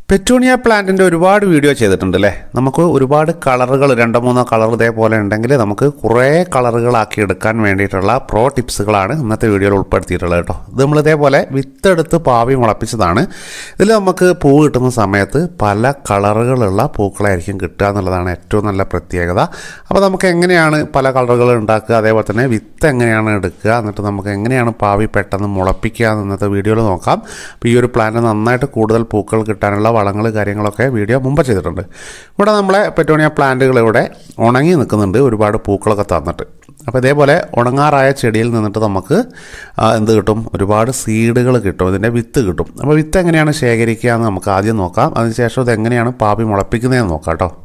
petunia പ്ലാന്റിൻ്റെ ഒരുപാട് video ചെയ്തിട്ടുണ്ട് അല്ലേ നമുക്ക് ഒരുപാട് കളറുകൾ രണ്ടോ മൂന്നോ കളർ ഇതേപോലെ ഉണ്ടെങ്കിൽ നമുക്ക് കുറേ കളറുകളാക്കി എടുക്കാൻ വേണ്ടിയിട്ടുള്ള പ്രോ ടിപ്സുകളാണ് ഇന്നത്തെ വീഡിയോയിൽ ഉൾപ്പെടുത്തിയിട്ടുള്ളത് കേട്ടോ ഇത് നമ്മൾ ഇതേപോലെ വിത്തെടുത്ത് പാവി മുളപ്പിച്ചതാണ് ഇതിൽ നമുക്ക് പൂ കിട്ടുന്ന സമയത്ത് പല കളറുകളുള്ള പൂക്കളായിരിക്കും കിട്ടുക എന്നുള്ളതാണ് ഏറ്റവും നല്ല പ്രത്യേകത അപ്പോൾ നമുക്ക് എങ്ങനെയാണ് പല കളറുകൾ ഉണ്ടാക്കുക അതേപോലെ തന്നെ വിത്ത് എങ്ങനെയാണ് എടുക്കുക എന്നിട്ട് നമുക്ക് എങ്ങനെയാണ് പാവി പെട്ടെന്ന് മുളപ്പിക്കുക എന്ന് ഇന്നത്തെ വീഡിയോയിൽ നോക്കാം അപ്പോൾ ഈ ഒരു പ്ലാന്റ് നന്നായിട്ട് കൂടുതൽ പൂക്കൾ കിട്ടാനുള്ള വളങ്ങൾ കാര്യങ്ങളൊക്കെ വീഡിയോ മുമ്പ് ചെയ്തിട്ടുണ്ട് ഇവിടെ നമ്മളെ പെറ്റോണിയ പ്ലാന്റുകൾ ഇവിടെ ഉണങ്ങി നിൽക്കുന്നുണ്ട് ഒരുപാട് പൂക്കളൊക്കെ തന്നിട്ട് അപ്പോൾ ഇതേപോലെ ഉണങ്ങാറായ ചെടിയിൽ നിന്നിട്ട് നമുക്ക് ആ, എന്ത് കിട്ടും ഒരുപാട് സീഡുകൾ കിട്ടും ഇതിൻ്റെ വിത്ത് കിട്ടും അപ്പോൾ വിത്ത് എങ്ങനെയാണ് ശേഖരിക്കുക എന്ന് നമുക്ക് ആദ്യം നോക്കാം അതിനുശേഷം ഇത് എങ്ങനെയാണ് പാപ്പി മുളപ്പിക്കുന്നതെന്ന് നോക്കാം കേട്ടോ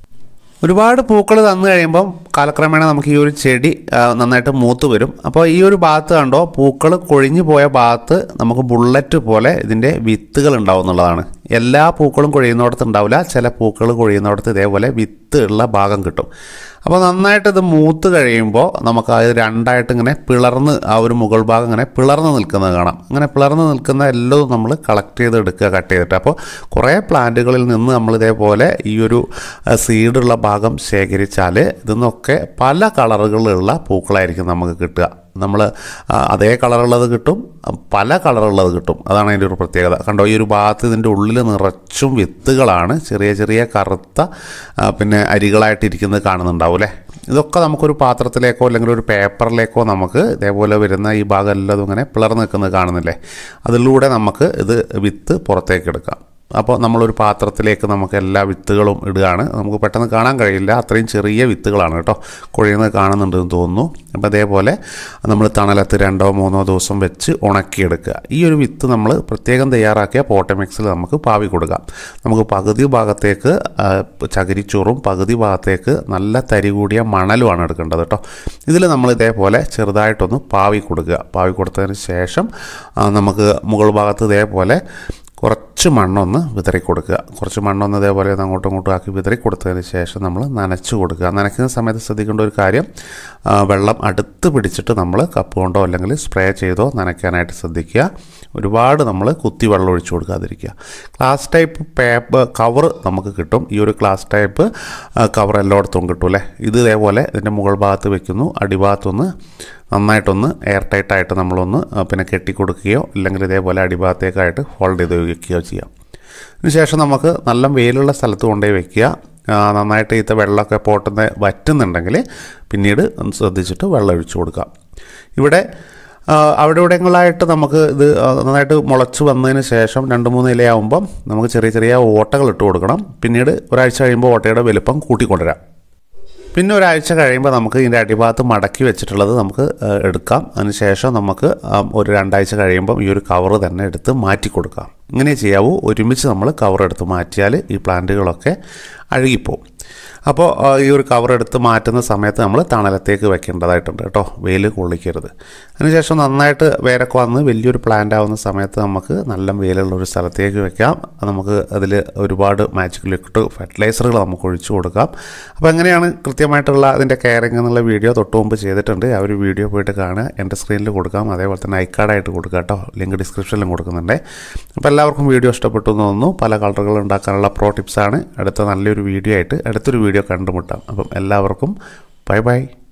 ഒരുപാട് പൂക്കൾ തന്നു കഴിയുമ്പം കാലക്രമേണ നമുക്ക് ഈ ഒരു ചെടി ആ, നന്നായിട്ട് മൂത്ത് വരും അപ്പോൾ ഈ ഒരു ഭാഗത്ത് കണ്ടോ പൂക്കൾ കൊഴിഞ്ഞു പോയ ഭാഗത്ത് നമുക്ക് ബുള്ളറ്റ് പോലെ ഇതിൻ്റെ വിത്തുകൾ ഉണ്ടാവും എന്നുള്ളതാണ് എല്ലാ പൂക്കളും കൊഴിയുന്നിടത്ത് ഉണ്ടാവില്ല ചില പൂക്കൾ കൊഴിയുന്നിടത്ത് ഇതേപോലെ വിത്ത് ഉള്ള ഭാഗം കിട്ടും അപ്പോൾ നന്നായിട്ട് ഇത് മൂത്ത് കഴിയുമ്പോൾ നമുക്ക് അത് രണ്ടായിട്ട് ഇങ്ങനെ പിളർന്ന് ആ ഒരു മുകൾ ഭാഗം ഇങ്ങനെ പിളർന്ന് നിൽക്കുന്നത് കാണാം അങ്ങനെ പിളർന്ന് നിൽക്കുന്ന എല്ലാം നമ്മൾ കളക്ട് ചെയ്ത് എടുക്കുക കട്ട് ചെയ്തിട്ട് അപ്പോൾ കുറേ പ്ലാന്റുകളിൽ നിന്ന് നമ്മൾ ഇതേപോലെ ഈ ഒരു സീഡുള്ള ഭാഗം ശേഖരിച്ചാൽ ഇതിന്നൊക്കെ പല കളറുകളുള്ള പൂക്കളായിരിക്കും നമുക്ക് കിട്ടുക നമ്മൾ അതേ കളറുള്ളത് കിട്ടും പല കളറുള്ളത് കിട്ടും അതാണ് അതിൻ്റെ ഒരു പ്രത്യേകത കണ്ടോ ഈ ഒരു ഭാഗത്ത് ഇതിൻ്റെ ഉള്ളിൽ നിറച്ചും വിത്തുകളാണ് ചെറിയ ചെറിയ കറുത്ത ആ, പിന്നെ അരികളായിട്ടിരിക്കുന്നത് കാണുന്നുണ്ടാവും അല്ലേ ഇതൊക്കെ നമുക്കൊരു പാത്രത്തിലേക്കോ അല്ലെങ്കിൽ ഒരു പേപ്പറിലേക്കോ നമുക്ക് ഇതേപോലെ വരുന്ന ഈ ഭാഗം എല്ലാം ഇങ്ങനെ പിളർന്ന് നിൽക്കുന്നത് കാണുന്നില്ലേ അതിലൂടെ നമുക്ക് ഇത് വിത്ത് പുറത്തേക്ക് എടുക്കാം അപ്പോൾ നമ്മളൊരു പാത്രത്തിലേക്ക് നമുക്ക് എല്ലാ വിത്തുകളും ഇടുകയാണ് നമുക്ക് പെട്ടെന്ന് കാണാൻ കഴിയില്ല അത്രയും ചെറിയ വിത്തുകളാണ് കേട്ടോ കുഴിയുന്നത് കാണുന്നുണ്ടെന്ന് തോന്നുന്നു അപ്പോൾ അതേപോലെ നമ്മൾ തണലത്ത് രണ്ടോ മൂന്നോ ദിവസം വെച്ച് ഉണക്കിയെടുക്കുക ഈ ഒരു വിത്ത് നമ്മൾ പ്രത്യേകം തയ്യാറാക്കിയ പോട്ടമിക്സിൽ നമുക്ക് പാവി കൊടുക്കാം നമുക്ക് പകുതി ഭാഗത്തേക്ക് ആ, ചകിരിച്ചോറും പകുതി ഭാഗത്തേക്ക് നല്ല തരി കൂടിയ മണലുമാണ് എടുക്കേണ്ടത് കേട്ടോ ഇതിൽ നമ്മൾ ഇതേപോലെ ചെറുതായിട്ടൊന്ന് പാവി കൊടുക്കുക പാവി കൊടുത്തതിന് ശേഷം ആ, നമുക്ക് മുകൾ ഭാഗത്ത് ഇതേപോലെ കുറച്ച് മണ്ണൊന്ന് വിതറി കൊടുക്കുക കുറച്ച് മണ്ണൊന്ന് ഇതേപോലെ ഒന്ന് അങ്ങോട്ടും ഇങ്ങോട്ടും ആക്കി വിതറി കൊടുത്തതിന് ശേഷം നമ്മൾ നനച്ച് കൊടുക്കുക നനയ്ക്കുന്ന സമയത്ത് ശ്രദ്ധിക്കേണ്ട ഒരു കാര്യം ആ, വെള്ളം അടുത്ത് പിടിച്ചിട്ട് നമ്മൾ കപ്പ് കൊണ്ടോ അല്ലെങ്കിൽ സ്പ്രേ ചെയ്തോ നനയ്ക്കാനായിട്ട് ശ്രദ്ധിക്കുക ഒരുപാട് നമ്മൾ കുത്തി വെള്ളം ഒഴിച്ചു കൊടുക്കാതിരിക്കുക ക്ലാസ് ടൈപ്പ് പേപ്പർ കവർ നമുക്ക് കിട്ടും ഈ ഒരു ക്ലാസ് ടൈപ്പ് കവർ എല്ലായിടത്തും കിട്ടും അല്ലേ ഇത് ഇതേപോലെ ഇതിൻ്റെ മുകൾ ഭാഗത്ത് വെക്കുന്നു അടിഭാഗത്തൊന്ന് നന്നായിട്ടൊന്ന് എയർ ടൈറ്റായിട്ട് നമ്മളൊന്ന് ആ, പിന്നെ കെട്ടിക്കൊടുക്കുകയോ അല്ലെങ്കിൽ ഇതേപോലെ അടിഭാഗത്തേക്കായിട്ട് ഹോൾഡ് ചെയ്ത് വയ്ക്കുകയോ ചെയ്യാം അതിനുശേഷം നമുക്ക് നല്ല വെയിലുള്ള സ്ഥലത്ത് കൊണ്ടുപോയി വെക്കുക ആ, നന്നായിട്ട് ഈത്ത വെള്ളമൊക്കെ പോട്ടുന്ന വറ്റുന്നുണ്ടെങ്കിൽ പിന്നീട് ഒന്ന് ശ്രദ്ധിച്ചിട്ട് വെള്ളം ഒഴിച്ചു കൊടുക്കാം ഇവിടെ ആ, അവിടെ ഇവിടെങ്ങളായിട്ട് നമുക്ക് ഇത് ആ, നന്നായിട്ട് മുളച്ച് വന്നതിന് ശേഷം രണ്ട് മൂന്ന് ഇലയാവുമ്പം നമുക്ക് ചെറിയ ചെറിയ ഓട്ടകൾ ഇട്ട് കൊടുക്കണം പിന്നീട് ഒരാഴ്ച കഴിയുമ്പോൾ ഓട്ടയുടെ വലുപ്പം കൂട്ടിക്കൊണ്ടുവരാം പിന്നെ ഒരാഴ്ച കഴിയുമ്പോൾ നമുക്ക് ഇതിൻ്റെ അടിഭാഗത്ത് മടക്കി വെച്ചിട്ടുള്ളത് നമുക്ക് ആ, എടുക്കാം അതിനുശേഷം നമുക്ക് ആ, ഒരു രണ്ടാഴ്ച കഴിയുമ്പം ഈ ഒരു കവർ തന്നെ എടുത്ത് മാറ്റി കൊടുക്കാം ഇങ്ങനെ ചെയ്യാവൂ ഒരുമിച്ച് നമ്മൾ കവർ എടുത്ത് മാറ്റിയാൽ ഈ പ്ലാന്റുകളൊക്കെ അഴുകിപ്പോവും അപ്പോൾ ആ, ഈ ഒരു കവർ എടുത്ത് മാറ്റുന്ന സമയത്ത് നമ്മൾ തണലത്തേക്ക് വെക്കേണ്ടതായിട്ടുണ്ട് കേട്ടോ വെയിൽ കൊള്ളിക്കരുത് അതിനുശേഷം നന്നായിട്ട് വേരൊക്കെ വന്ന് വലിയൊരു പ്ലാന്റ് ആവുന്ന സമയത്ത് നമുക്ക് നല്ല വെയിലുള്ള ഒരു സ്ഥലത്തേക്ക് വെക്കാം നമുക്ക് അതിൽ ഒരുപാട് മാജിക് ലിക്വിഡ് ഫെർട്ടിലൈസറുകൾ നമുക്ക് ഒഴിച്ചു കൊടുക്കാം അപ്പോൾ എങ്ങനെയാണ് കൃത്യമായിട്ടുള്ള അതിൻ്റെ കെയറിങ് എന്നുള്ള വീഡിയോ തൊട്ട് മുമ്പ് ചെയ്തിട്ടുണ്ട് ആ ഒരു വീഡിയോ പോയിട്ട് കാണുക എൻ്റെ സ്ക്രീനിൽ കൊടുക്കാം അതേപോലെ തന്നെ ഐക്കാർഡായിട്ട് കൊടുക്കുക കേട്ടോ ലിങ്ക് ഡിസ്ക്രിപ്ഷനിലും കൊടുക്കുന്നുണ്ട് അപ്പോൾ എല്ലാവർക്കും വീഡിയോ ഇഷ്ടപ്പെട്ടു എന്ന് തോന്നുന്നു പല കളറുകൾ ഉണ്ടാക്കാനുള്ള പ്രോ ടിപ്സാണ് അടുത്ത നല്ലൊരു വീഡിയോ ആയിട്ട് അടുത്തൊരു വീഡിയോ കണ്ടുമുട്ടാം അപ്പം എല്ലാവർക്കും ബൈ ബൈ